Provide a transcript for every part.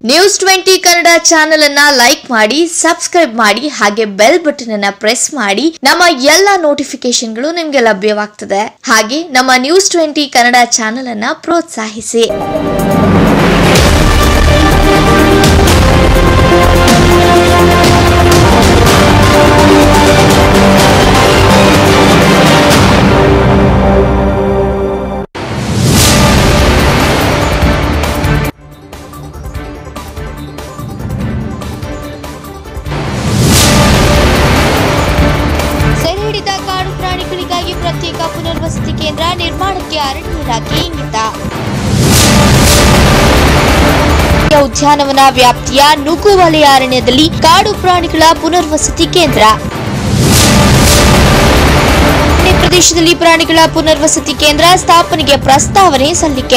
news twenty Kannada channel ಅನ್ನ like ಮಾಡಿ subscribe ಮಾಡಿ ಹಾಗೆ ಬೆಲ್ ಬಟನ್ ಅನ್ನ ಪ್ರೆಸ್ ಮಾಡಿ ನಮ್ಮ ಎಲ್ಲ ನೋಟಿಫಿಕೇಶನ್ಗಳು ನಿಮ್ಗೆ ಲಭ್ಯವಾಗ್ತದೆ ಹಾಗೆ ನಮ್ಮ ನ್ಯೂಸ್ ಟ್ವೆಂಟಿ ಕನ್ನಡ ಚಾನೆಲ್ ಅನ್ನ ಪ್ರೋತ್ಸಾಹಿಸಿ ಸೆರೆ ಹಿಡಿದ ಕಾಡು ಪ್ರಾಣಿಗಳಿಗಾಗಿ ಪ್ರತ್ಯೇಕ ಪುನರ್ವಸತಿ ಕೇಂದ್ರ ನಿರ್ಮಾಣಕ್ಕೆ ಅರಣ್ಯ ಇಲಾಖೆ ಇಂಗಿತ ಉದ್ಯಾನವನ ವ್ಯಾಪ್ತಿಯ ನುಗ್ಗು ವಲಯ ಅರಣ್ಯದಲ್ಲಿ ಕಾಡು ಪ್ರಾಣಿಗಳ ಪುನರ್ವಸತಿ ಕೇಂದ್ರ ಅರಣ್ಯ ಪ್ರದೇಶದಲ್ಲಿ ಪ್ರಾಣಿಗಳ ಪುನರ್ವಸತಿ ಕೇಂದ್ರ ಸ್ಥಾಪನೆಗೆ ಪ್ರಸ್ತಾವನೆ ಸಲ್ಲಿಕೆ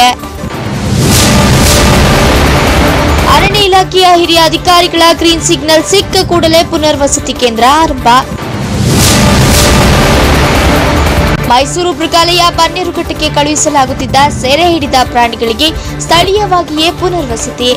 ಅರಣ್ಯ ಇಲಾಖೆಯ ಹಿರಿಯ ಅಧಿಕಾರಿಗಳ ಗ್ರೀನ್ ಸಿಗ್ನಲ್ ಸಿಕ್ಕ ಕೂಡಲೇ ಪುನರ್ವಸತಿ ಕೇಂದ್ರ ಆರಂಭ ಮೈಸೂರು ಮೃಗಾಲಯ ಬನ್ನೇರುಘಟ್ಟಕ್ಕೆ ಕಳುಹಿಸಲಾಗುತ್ತಿದ್ದ ಸೆರೆ ಹಿಡಿದ ಪ್ರಾಣಿಗಳಿಗೆ ಸ್ಥಳೀಯವಾಗಿಯೇ ಪುನರ್ವಸತಿ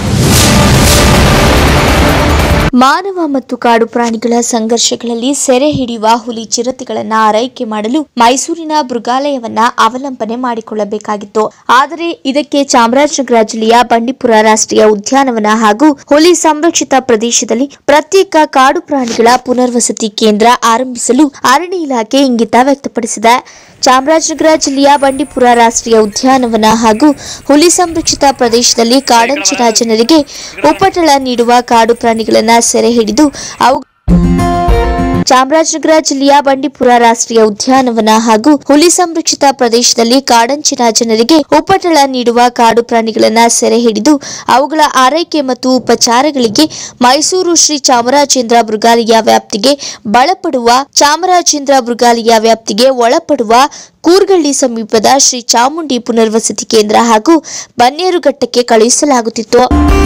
ಮಾನವ ಮತ್ತು ಕಾಡು ಪ್ರಾಣಿಗಳ ಸಂಘರ್ಷಗಳಲ್ಲಿ ಸೆರೆ ಹಿಡಿಯುವ ಹುಲಿ ಚಿರತೆಗಳನ್ನ ಆರೈಕೆ ಮಾಡಲು ಮೈಸೂರಿನ ಮೃಗಾಲಯವನ್ನ ಅವಲಂಬನೆ ಮಾಡಿಕೊಳ್ಳಬೇಕಾಗಿತ್ತು ಆದರೆ ಇದಕ್ಕೆ ಚಾಮರಾಜನಗರ ಜಿಲ್ಲೆಯ ಬಂಡೀಪುರ ರಾಷ್ಟ್ರೀಯ ಉದ್ಯಾನವನ ಹಾಗೂ ಹುಲಿ ಸಂರಕ್ಷಿತ ಪ್ರದೇಶದಲ್ಲಿ ಪ್ರತ್ಯೇಕ ಕಾಡು ಪ್ರಾಣಿಗಳ ಪುನರ್ವಸತಿ ಕೇಂದ್ರ ಆರಂಭಿಸಲು ಅರಣ್ಯ ಇಲಾಖೆ ಇಂಗಿತ ವ್ಯಕ್ತಪಡಿಸಿದೆ ಚಾಮರಾಜನಗರ ಜಿಲ್ಲೆಯ ಬಂಡೀಪುರ ರಾಷ್ಟ್ರೀಯ ಉದ್ಯಾನವನ ಹಾಗೂ ಹುಲಿ ಸಂರಕ್ಷಿತ ಪ್ರದೇಶದಲ್ಲಿ ಕಾಡಂಚಿನ ಜನರಿಗೆ ಉಪಟಳ ನೀಡುವ ಕಾಡು ಪ್ರಾಣಿಗಳನ್ನು ಸೆರೆ ಹಿಡಿದು ಅವು ಚಾಮರಾಜನಗರ ಜಿಲ್ಲೆಯ ಬಂಡೀಪುರ ರಾಷ್ಟ್ರೀಯ ಉದ್ಯಾನವನ ಹಾಗೂ ಹುಲಿ ಸಂರಕ್ಷಿತ ಪ್ರದೇಶದಲ್ಲಿ ಕಾಡಂಚಿನ ಜನರಿಗೆ ಉಪಟಳ ನೀಡುವ ಕಾಡು ಪ್ರಾಣಿಗಳನ್ನು ಸೆರೆ ಹಿಡಿದು ಅವುಗಳ ಆರೈಕೆ ಮತ್ತು ಉಪಚಾರಗಳಿಗೆ ಮೈಸೂರು ಶ್ರೀ ಚಾಮರಾಜೇಂದ್ರ ಮೃಗಾಲಯ ವ್ಯಾಪ್ತಿಗೆ ಬಳಪಡುವ ಚಾಮರಾಜೇಂದ್ರ ಮೃಗಾಲಯ ವ್ಯಾಪ್ತಿಗೆ ಒಳಪಡುವ ಕೂರ್ಗಳ್ಳಿ ಸಮೀಪದ ಶ್ರೀ ಚಾಮುಂಡಿ ಪುನರ್ವಸತಿ ಕೇಂದ್ರ ಹಾಗೂ ಬನ್ನೇರುಘಟ್ಟಕ್ಕೆ ಕಳುಹಿಸಲಾಗುತ್ತಿತ್ತು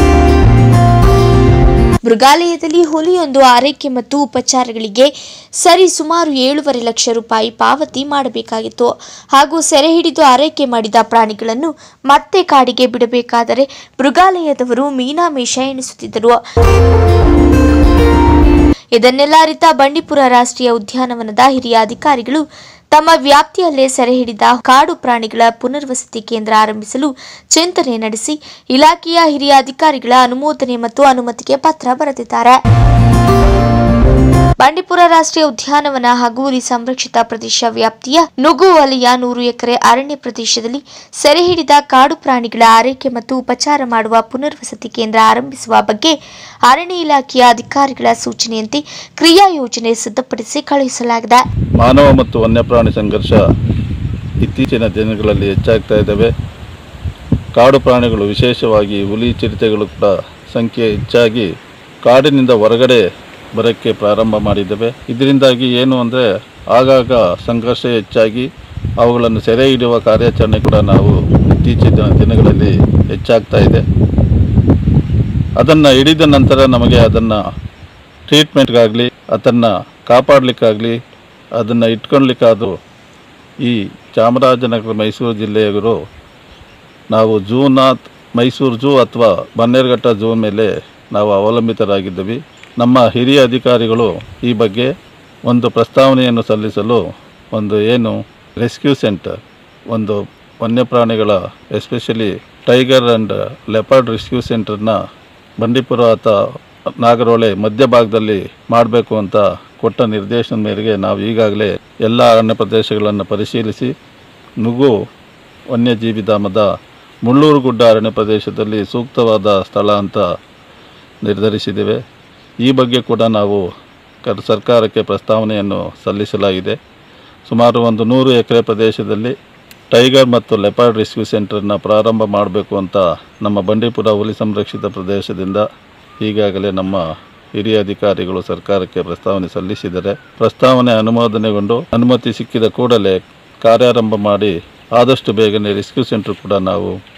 ಮೃಗಾಲಯದಲ್ಲಿ ಹುಲಿಯೊಂದು ಆರೈಕೆ ಮತ್ತು ಉಪಚಾರಗಳಿಗೆ ಸರಿ ಸುಮಾರು ಏಳೂವರೆ ಲಕ್ಷ ರೂಪಾಯಿ ಪಾವತಿ ಮಾಡಬೇಕಾಗಿತ್ತು ಹಾಗೂ ಸೆರೆ ಹಿಡಿದು ಆರೈಕೆ ಮಾಡಿದ ಪ್ರಾಣಿಗಳನ್ನು ಮತ್ತೆ ಕಾಡಿಗೆ ಬಿಡಬೇಕಾದರೆ ಮೃಗಾಲಯದವರು ಮೀನಾಮೇಷ ಎಣಿಸುತ್ತಿದ್ದರು ಇದನ್ನೆಲ್ಲ ಅರಿತ ಬಂಡೀಪುರ ರಾಷ್ಟ್ರೀಯ ಉದ್ಯಾನವನದ ಹಿರಿಯ ಅಧಿಕಾರಿಗಳು ತಮ್ಮ ವ್ಯಾಪ್ತಿಯಲ್ಲೇ ಸೆರೆ ಹಿಡಿದ ಕಾಡು ಪ್ರಾಣಿಗಳ ಪುನರ್ವಸತಿ ಕೇಂದ್ರ ಆರಂಭಿಸಲು ಚಿಂತನೆ ನಡೆಸಿ ಇಲಾಖೆಯ ಹಿರಿಯ ಅಧಿಕಾರಿಗಳ ಅನುಮೋದನೆ ಮತ್ತು ಅನುಮತಿಗೆ ಪತ್ರ ಬರೆದಿದ್ದಾರೆ ಬಂಡೀಪುರ ರಾಷ್ಟ್ರೀಯ ಉದ್ಯಾನವನ ಹಾಗೂ ಹುಲಿ ಸಂರಕ್ಷಿತ ಪ್ರದೇಶ ವ್ಯಾಪ್ತಿಯ ನುಗು ವಲಯ ನೂರು ಎಕರೆ ಅರಣ್ಯ ಪ್ರದೇಶದಲ್ಲಿ ಸೆರೆ ಹಿಡಿದ ಕಾಡು ಪ್ರಾಣಿಗಳ ಆರೈಕೆ ಮತ್ತು ಉಪಚಾರ ಮಾಡುವ ಪುನರ್ವಸತಿ ಕೇಂದ್ರ ಆರಂಭಿಸುವ ಬಗ್ಗೆ ಅರಣ್ಯ ಇಲಾಖೆಯ ಅಧಿಕಾರಿಗಳ ಸೂಚನೆಯಂತೆ ಕ್ರಿಯಾ ಯೋಜನೆ ಸಿದ್ಧಪಡಿಸಿ ಕಳುಹಿಸಲಾಗಿದೆ ಮಾನವ ಮತ್ತು ವನ್ಯಪ್ರಾಣಿ ಸಂಘರ್ಷ ಇತ್ತೀಚಿನ ದಿನಗಳಲ್ಲಿ ಹೆಚ್ಚಾಗ್ತಾ ಇದ್ದಾವೆ ಕಾಡು ಪ್ರಾಣಿಗಳು ವಿಶೇಷವಾಗಿ ಹುಲಿ ಚಿರತೆಗಳು ಕೂಡ ಸಂಖ್ಯೆ ಹೆಚ್ಚಾಗಿ ಕಾಡಿನಿಂದ ಹೊರಗಡೆ ಬರೋಕ್ಕೆ ಪ್ರಾರಂಭ ಮಾಡಿದ್ದಾವೆ ಇದರಿಂದಾಗಿ ಏನು ಅಂದರೆ ಆಗಾಗ ಸಂಘರ್ಷ ಹೆಚ್ಚಾಗಿ ಅವುಗಳನ್ನು ಸೆರೆ ಹಿಡಿಯುವ ಕಾರ್ಯಾಚರಣೆ ಕೂಡ ನಾವು ಇತ್ತೀಚಿನ ದಿನಗಳಲ್ಲಿ ಹೆಚ್ಚಾಗ್ತಾ ಇದೆ ಅದನ್ನು ಹಿಡಿದ ನಂತರ ನಮಗೆ ಅದನ್ನು ಟ್ರೀಟ್ಮೆಂಟ್ಗಾಗಲಿ ಅದನ್ನು ಕಾಪಾಡಲಿಕ್ಕಾಗಲಿ ಅದನ್ನು ಇಟ್ಕೊಳ್ಲಿಕ್ಕಾದರೂ ಈ ಚಾಮರಾಜನಗರ ಮೈಸೂರು ಜಿಲ್ಲೆಯವರು ನಾವು ಝೂನ ಮೈಸೂರು ಝೂ ಅಥವಾ ಬನ್ನೇರುಘಟ್ಟ ಝೂ ಮೇಲೆ ನಾವು ಅವಲಂಬಿತರಾಗಿದ್ದೀವಿ ನಮ್ಮ ಹಿರಿಯ ಅಧಿಕಾರಿಗಳು ಈ ಬಗ್ಗೆ ಒಂದು ಪ್ರಸ್ತಾವನೆಯನ್ನು ಸಲ್ಲಿಸಲು ಒಂದು ಏನು ರೆಸ್ಕ್ಯೂ ಸೆಂಟರ್ ಒಂದು ವನ್ಯಪ್ರಾಣಿಗಳ especially tiger and leopard rescue ಸೆಂಟರ್ನ ಬಂಡೀಪುರ ಅಥವಾ ನಾಗರೋಳೆ ಮಧ್ಯಭಾಗದಲ್ಲಿ ಮಾಡಬೇಕು ಅಂತ ಕೊಟ್ಟ ನಿರ್ದೇಶನ ಮೇರೆಗೆ ನಾವು ಈಗಾಗಲೇ ಎಲ್ಲ ಅರಣ್ಯ ಪ್ರದೇಶಗಳನ್ನು ಪರಿಶೀಲಿಸಿ ನುಗು ವನ್ಯಜೀವಿ ಧಾಮದ ಮುಳ್ಳೂರು ಗುಡ್ಡ ಅರಣ್ಯ ಪ್ರದೇಶದಲ್ಲಿ ಸೂಕ್ತವಾದ ಸ್ಥಳ ಅಂತ ನಿರ್ಧರಿಸಿದ್ದೇವೆ ಈ ಬಗ್ಗೆ ಕೂಡ ನಾವು ಕರ್ ಸರ್ಕಾರಕ್ಕೆ ಪ್ರಸ್ತಾವನೆಯನ್ನು ಸಲ್ಲಿಸಲಾಗಿದೆ ಸುಮಾರು ಒಂದು ನೂರು ಎಕರೆ ಪ್ರದೇಶದಲ್ಲಿ ಟೈಗರ್ ಮತ್ತು ಲೆಪರ್ಡ್ ರೆಸ್ಕ್ಯೂ ಸೆಂಟರ್ನ ಪ್ರಾರಂಭ ಮಾಡಬೇಕು ಅಂತ ನಮ್ಮ ಬಂಡೀಪುರ ಹುಲಿ ಸಂರಕ್ಷಿತ ಪ್ರದೇಶದಿಂದ ಈಗಾಗಲೇ ನಮ್ಮ ಹಿರಿಯ ಅಧಿಕಾರಿಗಳು ಸರ್ಕಾರಕ್ಕೆ ಪ್ರಸ್ತಾವನೆ ಸಲ್ಲಿಸಿದರೆ ಪ್ರಸ್ತಾವನೆ ಅನುಮೋದನೆಗೊಂಡು ಅನುಮತಿ ಸಿಕ್ಕಿದ ಕೂಡಲೇ ಕಾರ್ಯಾರಂಭ ಮಾಡಿ ಆದಷ್ಟು ಬೇಗನೆ ರೆಸ್ಕ್ಯೂ ಸೆಂಟರ್ ಕೂಡ ನಾವು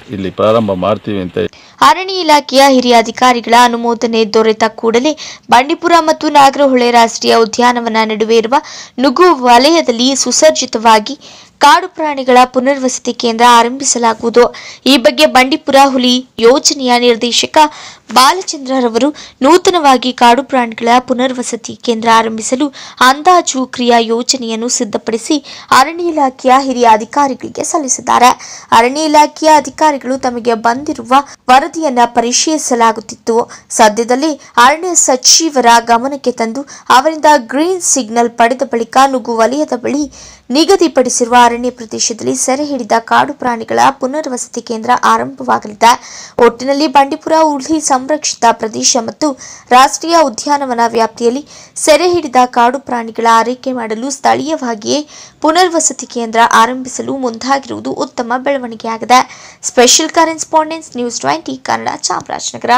ಇಲ್ಲಿ ಪ್ರಾರಂಭ ಮಾಡ್ತೀವಿ ಅಂತ ಅರಣ್ಯ ಇಲಾಖೆಯ ಹಿರಿಯ ಅಧಿಕಾರಿಗಳ ಅನುಮೋದನೆ ದೊರೆತ ಕೂಡಲೇ ಬಂಡೀಪುರ ಮತ್ತು ನಾಗರಹೊಳೆ ರಾಷ್ಟ್ರೀಯ ಉದ್ಯಾನವನ ನಡುವೆ ಇರುವ ನುಗು ವಲಯದಲ್ಲಿ ಸುಸಜ್ಜಿತವಾಗಿ ಕಾಡು ಪ್ರಾಣಿಗಳ ಪುನರ್ವಸತಿ ಕೇಂದ್ರ ಆರಂಭಿಸಲಾಗುವುದು ಈ ಬಗ್ಗೆ ಬಂಡೀಪುರ ಹುಲಿ ಯೋಜನೆಯ ನಿರ್ದೇಶಕ ಬಾಲಚಂದ್ರರವರು ನೂತನವಾಗಿ ಕಾಡು ಪ್ರಾಣಿಗಳ ಪುನರ್ವಸತಿ ಕೇಂದ್ರ ಆರಂಭಿಸಲು ಅಂದಾಜು ಕ್ರಿಯಾ ಯೋಜನೆಯನ್ನು ಸಿದ್ಧಪಡಿಸಿ ಅರಣ್ಯ ಇಲಾಖೆಯ ಹಿರಿಯ ಅಧಿಕಾರಿಗಳಿಗೆ ಸಲ್ಲಿಸಿದ್ದಾರೆ ಅರಣ್ಯ ಇಲಾಖೆಯ ಅಧಿಕಾರಿಗಳು ತಮಗೆ ಬಂದಿರುವ ವರದಿಯನ್ನ ಪರಿಶೀಲಿಸಲಾಗುತ್ತಿತ್ತು ಸದ್ಯದಲ್ಲಿ ಅರಣ್ಯ ಸಚಿವರ ಗಮನಕ್ಕೆ ತಂದು ಅವರಿಂದ ಗ್ರೀನ್ ಸಿಗ್ನಲ್ ಪಡೆದ ಬಳಿಕ ನುಗ್ಗು ವಲಯದ ಬಳಿ ನಿಗದಿಪಡಿಸಿರುವ ಅರಣ್ಯ ಪ್ರದೇಶದಲ್ಲಿ ಸೆರೆ ಹಿಡಿದ ಕಾಡು ಪ್ರಾಣಿಗಳ ಪುನರ್ವಸತಿ ಕೇಂದ್ರ ಆರಂಭವಾಗಲಿದೆ ಒಟ್ಟಿನಲ್ಲಿ ಬಂಡೀಪುರ ಹುಲಿ ಸಂರಕ್ಷಿತ ಪ್ರದೇಶ ಮತ್ತು ರಾಷ್ಟ್ರೀಯ ಉದ್ಯಾನವನ ವ್ಯಾಪ್ತಿಯಲ್ಲಿ ಸೆರೆ ಹಿಡಿದ ಕಾಡು ಪ್ರಾಣಿಗಳ ಆರೈಕೆ ಮಾಡಲು ಸ್ಥಳೀಯವಾಗಿಯೇ ಪುನರ್ವಸತಿ ಕೇಂದ್ರ ಆರಂಭಿಸಲು ಮುಂದಾಗಿರುವುದು ಉತ್ತಮ ಬೆಳವಣಿಗೆಯಾಗಿದೆ special correspondence news twenty Kannada Chamarajanagar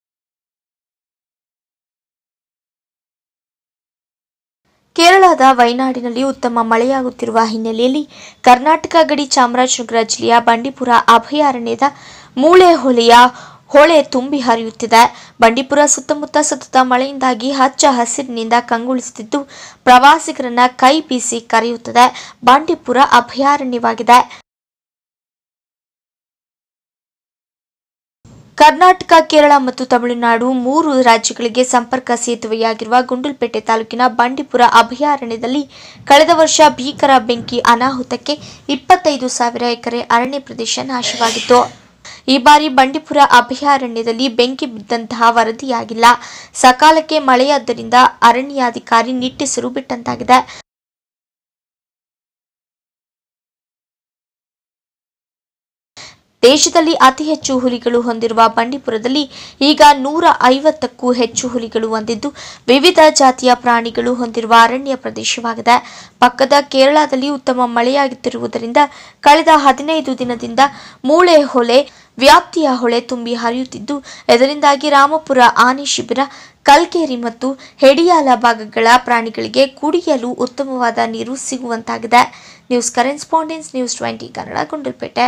ಕೇರಳದ ವಯನಾಡಿನಲ್ಲಿ ಉತ್ತಮ ಮಳೆಯಾಗುತ್ತಿರುವ ಹಿನ್ನೆಲೆಯಲ್ಲಿ ಕರ್ನಾಟಕ ಗಡಿ ಚಾಮರಾಜನಗರ ಜಿಲ್ಲೆಯ ಬಂಡೀಪುರ ಅಭಯಾರಣ್ಯದ ಮೂಳೆ ಹೊಲೆಯ ಹೊಳೆ ತುಂಬಿ ಹರಿಯುತ್ತಿದೆ ಬಂಡೀಪುರ ಸುತ್ತಮುತ್ತ ಸತತ ಮಳೆಯಿಂದಾಗಿ ಹಚ್ಚ ಹಸಿರಿನಿಂದ ಕಂಗೊಳಿಸುತ್ತಿದ್ದು ಪ್ರವಾಸಿಗರನ್ನ ಕೈ ಬೀಸಿ ಕರೆಯುತ್ತದೆ ಬಂಡೀಪುರ ಅಭಯಾರಣ್ಯವಾಗಿದೆ ಕರ್ನಾಟಕ ಕೇರಳ ಮತ್ತು ತಮಿಳುನಾಡು ಮೂರು ರಾಜ್ಯಗಳಿಗೆ ಸಂಪರ್ಕ ಸೇತುವೆಯಾಗಿರುವ ಗುಂಡಲ್ಪೇಟೆ ತಾಲೂಕಿನ ಬಂಡೀಪುರ ಅಭಯಾರಣ್ಯದಲ್ಲಿ ಕಳೆದ ವರ್ಷ ಭೀಕರ ಬೆಂಕಿ ಅನಾಹುತಕ್ಕೆ ಇಪ್ಪತ್ತೈದು ಸಾವಿರ ಎಕರೆ ಅರಣ್ಯ ಪ್ರದೇಶ ನಾಶವಾಗಿತ್ತು ಈ ಬಾರಿ ಬಂಡೀಪುರ ಅಭಯಾರಣ್ಯದಲ್ಲಿ ಬೆಂಕಿ ಬಿದ್ದಂತಹ ವರದಿಯಾಗಿಲ್ಲ ಸಕಾಲಕ್ಕೆ ಮಳೆಯಾದ್ದರಿಂದ ಅರಣ್ಯಾಧಿಕಾರಿ ನಿಟ್ಟುಸಿರು ಬಿಟ್ಟಂತಾಗಿದೆ ದೇಶದಲ್ಲಿ ಅತಿ ಹೆಚ್ಚು ಹುಲಿಗಳು ಹೊಂದಿರುವ ಬಂಡೀಪುರದಲ್ಲಿ ಈಗ ನೂರ ಐವತ್ತಕ್ಕೂ ಹೆಚ್ಚು ಹುಲಿಗಳು ಹೊಂದಿದ್ದು ವಿವಿಧ ಜಾತಿಯ ಪ್ರಾಣಿಗಳು ಹೊಂದಿರುವ ಅರಣ್ಯ ಪ್ರದೇಶವಾಗಿದೆ ಪಕ್ಕದ ಕೇರಳದಲ್ಲಿ ಉತ್ತಮ ಮಳೆಯಾಗುತ್ತಿರುವುದರಿಂದ ಕಳೆದ ಹದಿನೈದು ದಿನದಿಂದ ಮೂಳೆ ಹೊಳೆ ವ್ಯಾಪ್ತಿಯ ಹೊಳೆ ತುಂಬಿ ಹರಿಯುತ್ತಿದ್ದು ಇದರಿಂದಾಗಿ ರಾಮಪುರ ಆನೆ ಶಿಬಿರ ಕಲ್ಕೇರಿ ಮತ್ತು ಹೆಡಿಯಾಲ ಭಾಗಗಳ ಪ್ರಾಣಿಗಳಿಗೆ ಕುಡಿಯಲು ಉತ್ತಮವಾದ ನೀರು ಸಿಗುವಂತಾಗಿದೆ news correspondence news twenty Kannada Gundlupet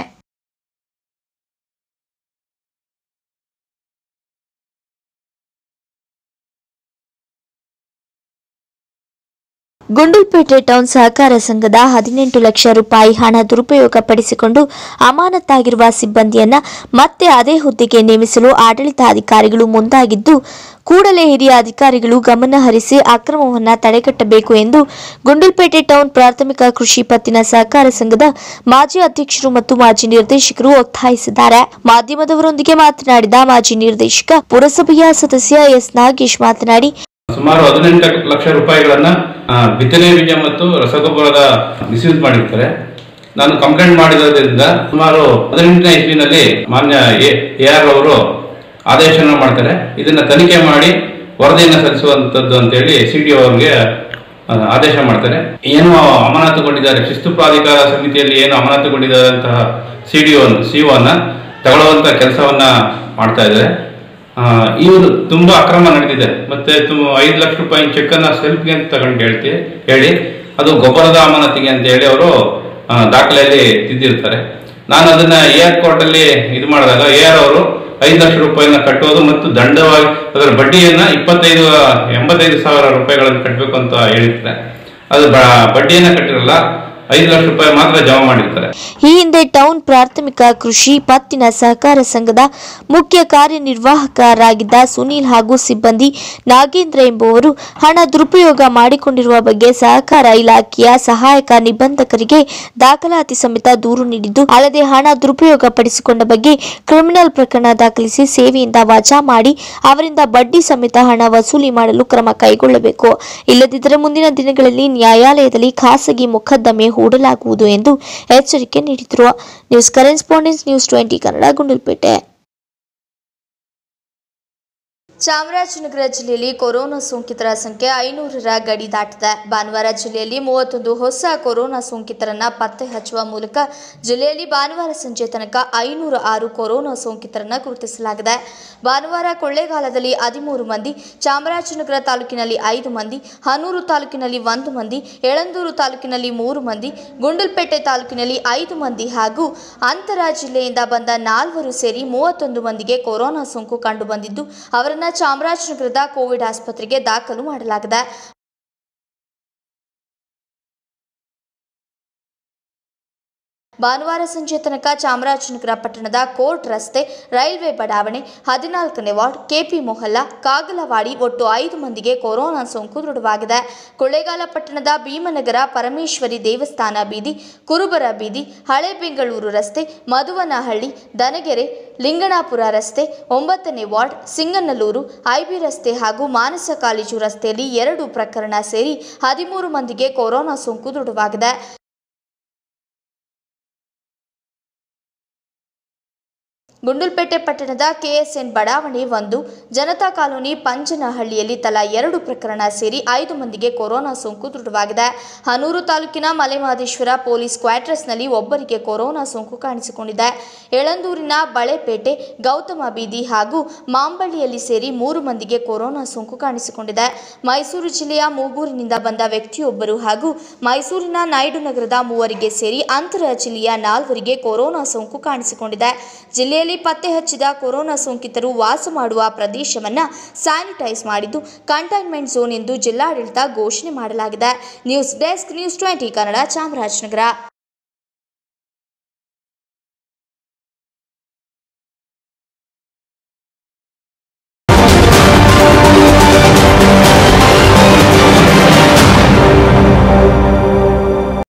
Gundlupet town ಸಹಕಾರ ಸಂಘದ ಹದಿನೆಂಟು ಲಕ್ಷ ರೂಪಾಯಿ ಹಣ ದುರುಪಯೋಗ ಪಡಿಸಿಕೊಂಡು ಅಮಾನತಾಗಿರುವ ಸಿಬ್ಬಂದಿಯನ್ನ ಮತ್ತೆ ಅದೇ ಹುದ್ದೆಗೆ ನೇಮಿಸಲು ಆಡಳಿತಾಧಿಕಾರಿಗಳು ಮುಂದಾಗಿದ್ದು ಕೂಡಲೇ ಹಿರಿಯ ಅಧಿಕಾರಿಗಳು ಗಮನ ಹರಿಸಿ ಅಕ್ರಮವನ್ನ ತಡೆಗಟ್ಟಬೇಕು ಎಂದು ಗುಂಡಲ್ಪೇಟೆ ಟೌನ್ ಪ್ರಾಥಮಿಕ ಕೃಷಿ ಪತ್ತಿನ ಸಹಕಾರ ಸಂಘದ ಮಾಜಿ ಅಧ್ಯಕ್ಷರು ಮತ್ತು ಮಾಜಿ ನಿರ್ದೇಶಕರು ಒತ್ತಾಯಿಸಿದ್ದಾರೆ ಮಾಧ್ಯಮದವರೊಂದಿಗೆ ಮಾತನಾಡಿದ ಮಾಜಿ ನಿರ್ದೇಶಕ ಪುರಸಭೆಯ ಸದಸ್ಯ ಎಸ್ ನಾಗೇಶ್ ಮಾತನಾಡಿ ಸುಮಾರು ಹದಿನೆಂಟು ಲಕ್ಷ ರೂಪಾಯಿಗಳನ್ನ ಆ, ಬಿತ್ತನೆ ಬೀಜ ಮತ್ತು ರಸಗೊಬ್ಬರದ ಮಿಸ್ಯೂಸ್ ಮಾಡಿರ್ತಾರೆ ನಾನು ಕಂಪ್ಲೇಂಟ್ ಮಾಡಿರೋದ್ರಿಂದ ಸುಮಾರು ಹದಿನೆಂಟನೇ ಇಸ್ವಿನಲ್ಲಿ ಮಾನ್ಯ ಎ ಆರ್ ಅವರು ಆದೇಶನ ಮಾಡ್ತಾರೆ ಇದನ್ನ ತನಿಖೆ ಮಾಡಿ ವರದಿಯನ್ನು ಸಲ್ಲಿಸುವಂತದ್ದು ಅಂತೇಳಿ ಸಿ ಡಿ ಅವರಿಗೆ ಆ, ಆದೇಶ ಮಾಡ್ತಾರೆ ಏನು ಅಮಾನತುಗೊಂಡಿದ್ದಾರೆ ಶಿಸ್ತು ಪ್ರಾಧಿಕಾರ ಸಮಿತಿಯಲ್ಲಿ ಏನು ಅಮಾನತುಗೊಂಡಿದ್ದಾರಂತಹ ಸಿ ಡಿ ಒನ್ ಸಿ ಅನ್ನ ತಗೊಳ್ಳುವಂತ ಕೆಲಸವನ್ನ ಮಾಡ್ತಾ ಇದ್ದಾರೆ ಆ, ಇವರು ತುಂಬಾ ಅಕ್ರಮ ನಡೆದಿದೆ ಮತ್ತೆ ತುಂಬ ಐದು ಲಕ್ಷ ರೂಪಾಯಿ ಚೆಕ್ ಅನ್ನ ಸೆಲ್ಫ್ಗೆ ಅಂತ ತಗೊಂಡು ಹೇಳ್ತಿ ಹೇಳಿ ಅದು ಗೊಬ್ಬರದ ಅಮಾನತಿಗೆ ಅಂತ ಹೇಳಿ ಅವರು ದಾಖಲೆಯಲ್ಲಿ ತಿದ್ದಿರ್ತಾರೆ ನಾನು ಅದನ್ನ ಎ ಆರ್ ಕೋರ್ಟ್ ಅಲ್ಲಿ ಇದು ಮಾಡಿದಾಗ ಎ ಆರ್ ಅವರು ಐದು ಲಕ್ಷ ರೂಪಾಯಿನ ಕಟ್ಟುವುದು ಮತ್ತು ದಂಡವಾಗಿ ಅದರ ಬಡ್ಡಿಯನ್ನ ಇಪ್ಪತ್ತೈದು ಎಂಬತ್ತೈದು ಸಾವಿರ ರೂಪಾಯಿಗಳನ್ನು ಕಟ್ಟಬೇಕು ಅಂತ ಹೇಳಿರ್ತಾರೆ ಅದು ಬ- ಬಡ್ಡಿಯನ್ನ ಕಟ್ಟಿರಲ್ಲ ಐದು ಲಕ್ಷ ರೂಪಾಯಿ ಮಾತ್ರ ಜಮಾ ಮಾಡಿರ್ತಾರೆ ಈ ಹಿಂದೆ ಟೌನ್ ಪ್ರಾಥಮಿಕ ಕೃಷಿ ಪತ್ತಿನ ಸಹಕಾರ ಸಂಘದ ಮುಖ್ಯ ಕಾರ್ಯನಿರ್ವಾಹಕರಾಗಿದ್ದ ಸುನೀಲ್ ಹಾಗೂ ಸಿಬ್ಬಂದಿ ನಾಗೇಂದ್ರ ಎಂಬುವರು ಹಣ ದುರುಪಯೋಗ ಮಾಡಿಕೊಂಡಿರುವ ಬಗ್ಗೆ ಸಹಕಾರ ಇಲಾಖೆಯ ಸಹಾಯಕ ನಿಬಂಧಕರಿಗೆ ದಾಖಲಾತಿ ಸಮೇತ ದೂರು ನೀಡಿದ್ದು ಅಲ್ಲದೆ ಹಣ ದುರುಪಯೋಗ ಪಡಿಸಿಕೊಂಡ ಬಗ್ಗೆ ಕ್ರಿಮಿನಲ್ ಪ್ರಕರಣ ದಾಖಲಿಸಿ ಸೇವೆಯಿಂದ ವಜಾ ಮಾಡಿ ಅವರಿಂದ ಬಡ್ಡಿ ಸಮೇತ ಹಣ ವಸೂಲಿ ಮಾಡಲು ಕ್ರಮ ಕೈಗೊಳ್ಳಬೇಕು ಇಲ್ಲದಿದ್ದರೆ ಮುಂದಿನ ದಿನಗಳಲ್ಲಿ ನ್ಯಾಯಾಲಯದಲ್ಲಿ ಖಾಸಗಿ ಮೊಕದ್ದಮೆ ಹೂಡಲಾಗುವುದು ಎಂದು ಎಚ್ಚರಿಕೆ ನೀಡಿದರು news correspondence news twenty Kannada Gundlupet Chamarajanagar ಜಿಲ್ಲೆಯಲ್ಲಿ ಕೊರೋನಾ ಸೋಂಕಿತರ ಸಂಖ್ಯೆ ಐನೂರರ ಗಡಿ ದಾಟಿದೆ ಭಾನುವಾರ ಜಿಲ್ಲೆಯಲ್ಲಿ ಮೂವತ್ತೊಂದು ಹೊಸ ಕೊರೋನಾ ಸೋಂಕಿತರನ್ನ ಪತ್ತೆ ಹಚ್ಚುವ ಮೂಲಕ ಜಿಲ್ಲೆಯಲ್ಲಿ ಭಾನುವಾರ ಸಂಜೆ ತನಕ ಐನೂರ ಆರು ಕೊರೋನಾ ಸೋಂಕಿತರನ್ನ ಗುರುತಿಸಲಾಗಿದೆ ಭಾನುವಾರ ಕೊಳ್ಳೇಗಾಲದಲ್ಲಿ ಹದಿಮೂರು ಮಂದಿ ಚಾಮರಾಜನಗರ ತಾಲೂಕಿನಲ್ಲಿ ಐದು ಮಂದಿ ಹನೂರು ತಾಲೂಕಿನಲ್ಲಿ ಒಂದು ಮಂದಿ ಯಳಂದೂರು ತಾಲೂಕಿನಲ್ಲಿ ಮೂರು ಮಂದಿ ಗುಂಡಲ್ಪೇಟೆ ತಾಲೂಕಿನಲ್ಲಿ ಐದು ಮಂದಿ ಹಾಗೂ ಅಂತರ ಜಿಲ್ಲೆಯಿಂದ ಬಂದ ನಾಲ್ವರು ಸೇರಿ ಮೂವತ್ತೊಂದು ಮಂದಿಗೆ ಕೊರೋನಾ ಸೋಂಕು ಕಂಡುಬಂದಿದ್ದು ಅವರನ್ನ ಚಾಮರಾಜನಗರದ ಕೋವಿಡ್ ಆಸ್ಪತ್ರೆಗೆ ದಾಖಲು ಮಾಡಲಾಗಿದೆ ಭಾನುವಾರ ಸಂಜೆ ತನಕ ಚಾಮರಾಜನಗರ ಪಟ್ಟಣದ ಕೋರ್ಟ್ ರಸ್ತೆ ರೈಲ್ವೆ ಬಡಾವಣೆ ಹದಿನಾಲ್ಕನೇ ವಾರ್ಡ್ ಕೆಪಿ ಮೊಹಲ್ಲಾ ಕಾಗಲವಾಡಿ ಒಟ್ಟು ಐದು ಮಂದಿಗೆ ಕೊರೋನಾ ಸೋಂಕು ದೃಢವಾಗಿದೆ ಕೊಳ್ಳೇಗಾಲ ಪಟ್ಟಣದ ಭೀಮನಗರ ಪರಮೇಶ್ವರಿ ದೇವಸ್ಥಾನ ಬೀದಿ ಕುರುಬರ ಬೀದಿ ಹಳೆ ಬೆಂಗಳೂರು ರಸ್ತೆ ಮಧುವನಹಳ್ಳಿ ದನಗೆರೆ ಲಿಂಗಣಾಪುರ ರಸ್ತೆ ಒಂಬತ್ತನೇ ವಾರ್ಡ್ ಸಿಂಗನಲ್ಲೂರು ಐಬಿ ರಸ್ತೆ ಹಾಗೂ ಮಾನಸ ಕಾಲೇಜು ರಸ್ತೆಯಲ್ಲಿ ಎರಡು ಪ್ರಕರಣ ಸೇರಿ ಹದಿಮೂರು ಮಂದಿಗೆ ಕೊರೋನಾ ಸೋಂಕು ದೃಢವಾಗಿದೆ ಗುಂಡಲ್ಪೇಟೆ ಪಟ್ಟಣದ ಕೆಎಸ್ಎನ್ ಬಡಾವಣೆ ಒಂದು ಜನತಾ ಕಾಲೋನಿ ಪಂಚನಹಳ್ಳಿಯಲ್ಲಿ ತಲಾ ಎರಡು ಪ್ರಕರಣ ಸೇರಿ ಐದು ಮಂದಿಗೆ ಕೊರೋನಾ ಸೋಂಕು ದೃಢವಾಗಿದೆ ಹನೂರು ತಾಲೂಕಿನ ಮಲೆಮಹದೇಶ್ವರ ಪೊಲೀಸ್ ಕ್ವಾರ್ಟರ್ಸ್ನಲ್ಲಿ ಒಬ್ಬರಿಗೆ ಕೊರೋನಾ ಸೋಂಕು ಕಾಣಿಸಿಕೊಂಡಿದೆ ಯಳಂದೂರಿನ ಬಳೆಪೇಟೆ ಗೌತಮ ಬೀದಿ ಹಾಗೂ ಮಾಂಬಳ್ಳಿಯಲ್ಲಿ ಸೇರಿ ಮೂರು ಮಂದಿಗೆ ಕೊರೋನಾ ಸೋಂಕು ಕಾಣಿಸಿಕೊಂಡಿದೆ ಮೈಸೂರು ಜಿಲ್ಲೆಯ ಮೂಗೂರಿನಿಂದ ಬಂದ ವ್ಯಕ್ತಿಯೊಬ್ಬರು ಹಾಗೂ ಮೈಸೂರಿನ ನಾಯ್ಡು ನಗರದ ಮೂವರಿಗೆ ಸೇರಿ ಅಂತರ ಜಿಲ್ಲೆಯ ನಾಲ್ವರಿಗೆ ಕೊರೋನಾ ಸೋಂಕು ಕಾಣಿಸಿಕೊಂಡಿದೆ ಜಿಲ್ಲೆಯಲ್ಲಿ ಪತ್ತೆ ಹಚ್ಚಿದ ಕೊರೋನಾ ಸೋಂಕಿತರು ವಾಸ ಮಾಡುವ ಪ್ರದೇಶವನ್ನ ಸ್ಯಾನಿಟೈಸ್ ಮಾಡಿದ್ದು ಕಂಟೈನ್ಮೆಂಟ್ ಝೋನ್ ಎಂದು ಜಿಲ್ಲಾಡಳಿತ ಘೋಷಣೆ ಮಾಡಲಾಗಿದೆ news desk news twenty Kannada Chamarajanagar